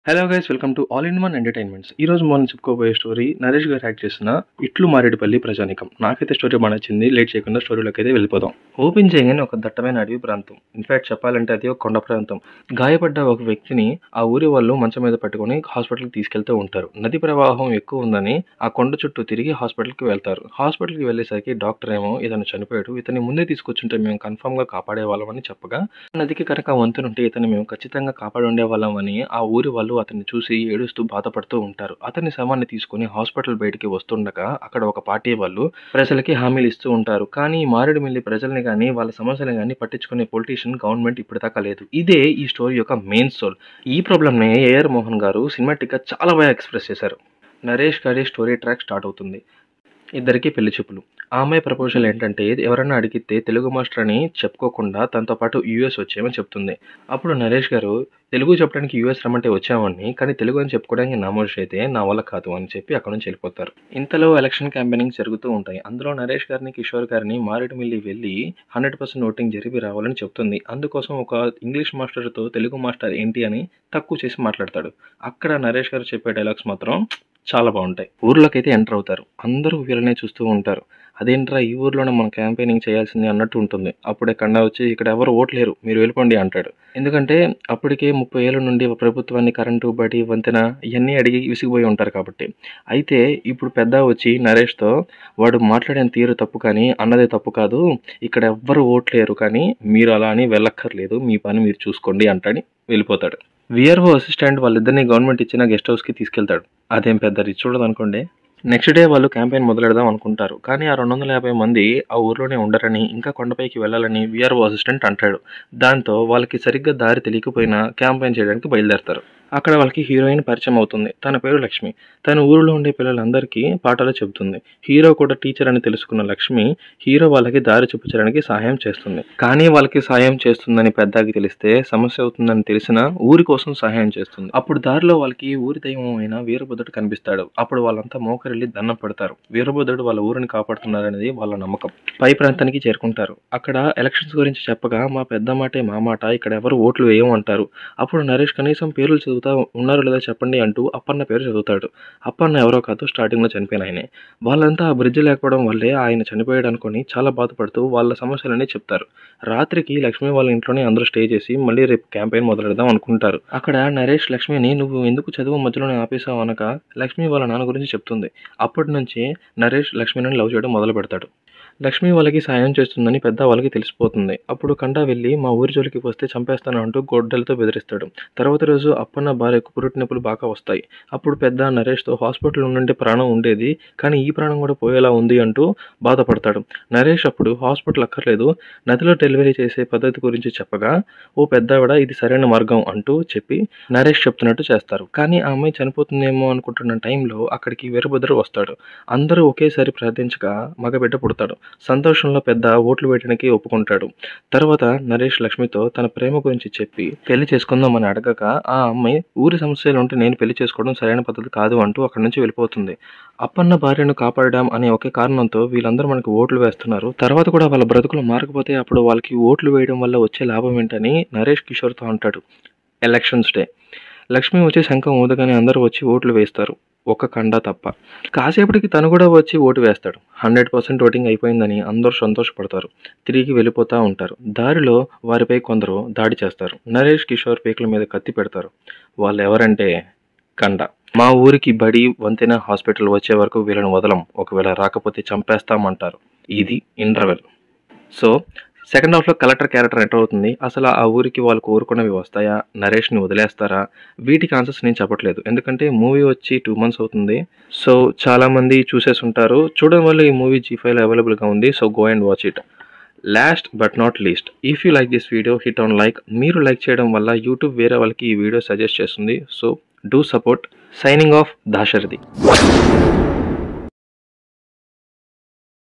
hello guys welcome to all in one entertainments ఈ రోజు మనం చెప్పుకోబోయే స్టోరీ నరేష్ గారు యాక్ట్ చేసిన ఇట్లు మారేడుపల్లి ప్రజానికం నాకైతే స్టోరీ బాగా నచ్చింది లేట్ చేయకుండా స్టోరీలోకి అయితే వెళ్ళిపోదాం ఓపెన్ చేయగానే ఒక దట్టమైన అడవి ప్రాంతం ఇన్ఫాక్ట్ చెప్పాలంటే అది ఒక కొండ ప్రాంతం గాయపడ్డ ఒక వ్యక్తిని ఆ ఊరి వాళ్ళు మంచం మీద పట్టుకొని హాస్పిటల్కి తీసుకెళ్తూ ఉంటారు నది ప్రవాహం ఎక్కువ ఉందని ఆ కొండ చుట్టూ తిరిగి హాస్పిటల్కి వెళ్తారు హాస్పిటల్కి వెళ్ళేసరికి డాక్టర్ ఏమో ఇతను చనిపోయాడు ఇతన్ని ముందే తీసుకొచ్చుంటే మేము కన్ఫర్మ్ గా కాపాడే వాళ్ళమని చెప్పగా నదికి కనుక వంతునుంటే ఇతను మేము ఖచ్చితంగా కాపాడి ఉండేవాళ్ళమని ఆ ఊరి వాళ్ళు అతన్ని చూసి ఏడుస్తూ బాధపడుతూ ఉంటారు అతని శవాన్ని తీసుకుని హాస్పిటల్ బయటికి వస్తుండగా అక్కడ ఒక పార్టీ వాళ్ళు ప్రజలకి హామీలు ఇస్తూ ఉంటారు కానీ ఈ మారేడుమిల్లి ప్రజల్ని కానీ వాళ్ళ సమస్యలను కానీ పట్టించుకునే పొలిటీషియన్ గవర్నమెంట్ ఇప్పటిదాకా లేదు ఇదే ఈ స్టోరీ యొక్క మెయిన్ సోల్ ఈ ప్రాబ్లమ్ని ఏఆర్ మోహన్ గారు సినిమాటిక్ గా చాలా బాగా ఎక్స్ప్రెస్ చేశారు నరేష్ గారి స్టోరీ ట్రాక్ స్టార్ట్ అవుతుంది ఇద్దరికి పెళ్లి చూపులు ఆ అమ్మాయి ప్రపోజల్ ఏంటంటే ఎవరన్నా అడిగితే తెలుగు మాస్టర్ అని చెప్పుకోకుండా తనతో పాటు యూఎస్ వచ్చేయమని చెప్తుంది అప్పుడు నరేష్ గారు తెలుగు చెప్పడానికి యూఎస్ రమ్మంటే వచ్చామని కానీ తెలుగు అని చెప్పుకోవడానికి నామోష్ అయితే నా వల్ల కాదు అని చెప్పి అక్కడ నుంచి వెళ్ళిపోతారు ఇంతలో ఎలక్షన్ క్యాంపెయినింగ్ జరుగుతూ ఉంటాయి అందులో నరేష్ గారిని కిషోర్ గారిని మారేడుమిల్లి వెళ్ళి హండ్రెడ్ పర్సెంట్ ఓటింగ్ జరిపి రావాలని చెప్తుంది అందుకోసం ఒక ఇంగ్లీష్ మాస్టర్తో తెలుగు మాస్టర్ ఏంటి అని తక్కువ చేసి మాట్లాడతాడు అక్కడ నరేష్ గారు చెప్పే డైలాగ్స్ మాత్రం చాలా బాగుంటాయి ఊర్లోకి అయితే ఎంటర్ అవుతారు అందరూ వీళ్ళనే చూస్తూ ఉంటారు అదేంట్రా ఈ ఊర్లోనే మనం క్యాంపెయినింగ్ చేయాల్సింది అన్నట్టు ఉంటుంది అప్పుడే కండా వచ్చి ఇక్కడ ఎవరు ఓట్లేరు మీరు వెళ్ళిపోండి అంటాడు ఎందుకంటే అప్పటికే ముప్పై ఏళ్ళ నుండి ప్రభుత్వాన్ని కరెంటు బడి వంతెన ఇవన్నీ అడిగి విసిగిపోయి ఉంటారు కాబట్టి అయితే ఇప్పుడు పెద్ద వచ్చి నరేష్తో వాడు మాట్లాడిన తీరు తప్పు కానీ అన్నదే తప్పు కాదు ఇక్కడ ఎవ్వరు ఓట్లేరు కానీ మీరు అలా అని వెళ్ళక్కర్లేదు మీ పని మీరు చూసుకోండి అంటాడు వెళ్ళిపోతాడు విఆర్ఓ అసిస్టెంట్ వాళ్ళిద్దరిని గవర్నమెంట్ ఇచ్చిన గెస్ట్ హౌస్కి తీసుకెళ్తాడు అదేం పెద్ద రిచ్ చూడదు అనుకోండి నెక్స్ట్ డే వాళ్ళు క్యాంపెయిన్ మొదలెడదాం అనుకుంటారు కానీ ఆ రెండు వందల యాభై మంది ఆ ఊర్లోనే ఉండరని ఇంకా కొండపైకి వెళ్ళాలని విఆర్ఓ అసిస్టెంట్ అంటాడు దాంతో వాళ్ళకి సరిగ్గా దారి తెలియకపోయినా క్యాంపెయిన్ చేయడానికి బయలుదేరతారు అక్కడ వాళ్ళకి హీరోయిన్ పరిచయం అవుతుంది తన పేరు లక్ష్మి తన ఊరిలో ఉండే పిల్లలందరికీ పాఠాలు చెబుతుంది హీరో కూడా టీచర్ అని తెలుసుకున్న లక్ష్మి హీరో వాళ్ళకి దారి చూపించడానికి సహాయం చేస్తుంది కానీ వాళ్ళకి సహాయం చేస్తుందని పెద్దకి తెలిస్తే సమస్య అవుతుందని తెలిసినా ఊరి కోసం సహాయం చేస్తుంది అప్పుడు దారిలో వాళ్ళకి ఊరి దైవం అయిన వీరభద్రుడు కనిపిస్తాడు అప్పుడు వాళ్ళంతా మోకరిల్లి దండం పెడతారు వీరభద్రుడు వాళ్ళ ఊరిని కాపాడుతున్నారనేది వాళ్ళ నమ్మకం పై ప్రాంతానికి చేరుకుంటారు అక్కడ ఎలక్షన్స్ గురించి చెప్పగా మా పెద్ద మాటే మా మాట ఇక్కడ ఎవరు ఓట్లు వేయమంటారు అప్పుడు నరేష్ కనీసం పేర్లు చదువుతా ఉన్నారు లేదా చెప్పండి అంటూ అప్పన్న పేరు చదువుతాడు అప్పన్న ఎవరో కాదు స్టార్టింగ్లో చనిపోయిన ఆయనే వాళ్ళంతా ఆ బ్రిడ్జ్ లేకపోవడం వల్లే ఆయన చనిపోయాడు అనుకొని చాలా బాధపడుతూ వాళ్ళ సమస్యలన్నీ చెప్తారు రాత్రికి లక్ష్మి వాళ్ళ ఇంట్లోనే అందరూ స్టే చేసి మళ్ళీ రేపు క్యాంపెయిన్ మొదలెడదాం అనుకుంటారు అక్కడ నరేష్ లక్ష్మిని నువ్వు ఎందుకు చదువు మధ్యలోనే ఆపేసావు అనక లక్ష్మి వాళ్ళ నాన్న గురించి చెప్తుంది అప్పటి నుంచి నరేష్ లక్ష్మిని లవ్ చేయడం మొదలు పెడతాడు లక్ష్మి వాళ్ళకి సాయం చేస్తుందని పెద్ద వాళ్ళకి తెలిసిపోతుంది అప్పుడు కండా వెళ్ళి మా ఊరి జోలికి వస్తే చంపేస్తాను అంటూ గొడ్డలతో బెదిరిస్తాడు తర్వాత రోజు అప్పన్న భార్యకు పురుటి నొప్పులు బాగా వస్తాయి అప్పుడు పెద్ద నరేష్తో హాస్పిటల్ ఉండే ప్రాణం ఉండేది కానీ ఈ ప్రాణం కూడా పోయేలా ఉంది అంటూ బాధపడతాడు నరేష్ అప్పుడు హాస్పిటల్ అక్కర్లేదు నదిలో డెలివరీ చేసే పద్ధతి గురించి చెప్పగా ఓ పెద్దవిడ ఇది సరైన మార్గం అంటూ చెప్పి నరేష్ చెప్తున్నట్టు చేస్తారు కానీ ఆ అమ్మాయి చనిపోతుందేమో అనుకుంటున్న టైంలో అక్కడికి వీరభద్రుడు వస్తాడు అందరూ ఒకేసారి ప్రార్థించగా మగబిడ్డ పుడతాడు సంతోషంలో పెద్ద ఓట్లు వేయడానికి ఒప్పుకుంటాడు తర్వాత నరేష్ లక్ష్మితో తన ప్రేమ గురించి చెప్పి పెళ్లి చేసుకుందామని అడగక ఆ అమ్మాయి ఊరి సమస్యలు ఉంటే నేను పెళ్లి చేసుకోవడం సరైన పద్ధతి కాదు అంటూ అక్కడి నుంచి వెళ్ళిపోతుంది అప్పన్న భార్యను కాపాడడం అనే ఒకే కారణంతో వీళ్ళందరూ మనకి ఓట్లు వేస్తున్నారు తర్వాత కూడా వాళ్ళ బ్రతుకులు మారకపోతే అప్పుడు వాళ్ళకి ఓట్లు వేయడం వల్ల వచ్చే లాభం ఏంటని నరేష్ కిషోర్తో అంటాడు ఎలక్షన్స్ డే లక్ష్మి వచ్చి శంఖం ఊదగానే అందరూ వచ్చి ఓట్లు వేస్తారు ఒక కండా తప్ప కాసేపటికి తను కూడా వచ్చి ఓటు వేస్తాడు హండ్రెడ్ పర్సెంట్ ఓటింగ్ అయిపోయిందని అందరూ సంతోషపడతారు తిరిగి వెళ్ళిపోతూ ఉంటారు దారిలో వారిపై కొందరు దాడి చేస్తారు నరేష్ కిషోర్ పీకల మీద కత్తి పెడతారు వాళ్ళు ఎవరంటే కండ మా ఊరికి బడి వంతెన హాస్పిటల్ వచ్చే వరకు వీళ్ళని వదలం ఒకవేళ రాకపోతే చంపేస్తామంటారు ఇది ఇంటర్వెల్ సో సెకండ్ హాఫ్లో కలెక్టర్ క్యారెక్టర్ ఎంటర్ అవుతుంది అసలు ఆ ఊరికి వాళ్ళు కోరుకున్నవి వస్తాయా నరేష్ని వదిలేస్తారా వీటికి ఆన్సర్స్ నేను చెప్పట్లేదు ఎందుకంటే మూవీ వచ్చి టూ మంత్స్ అవుతుంది సో చాలామంది చూసేసి ఉంటారు చూడడం వల్ల ఈ మూవీ జీ ఫైవ్లో అవైలబుల్గా ఉంది so go and watch it last but not least if you like this video hit on like మీరు లైక్ చేయడం వల్ల యూట్యూబ్ వేరే వాళ్ళకి ఈ వీడియో సజెస్ట్ చేస్తుంది so do support signing off Dasarathi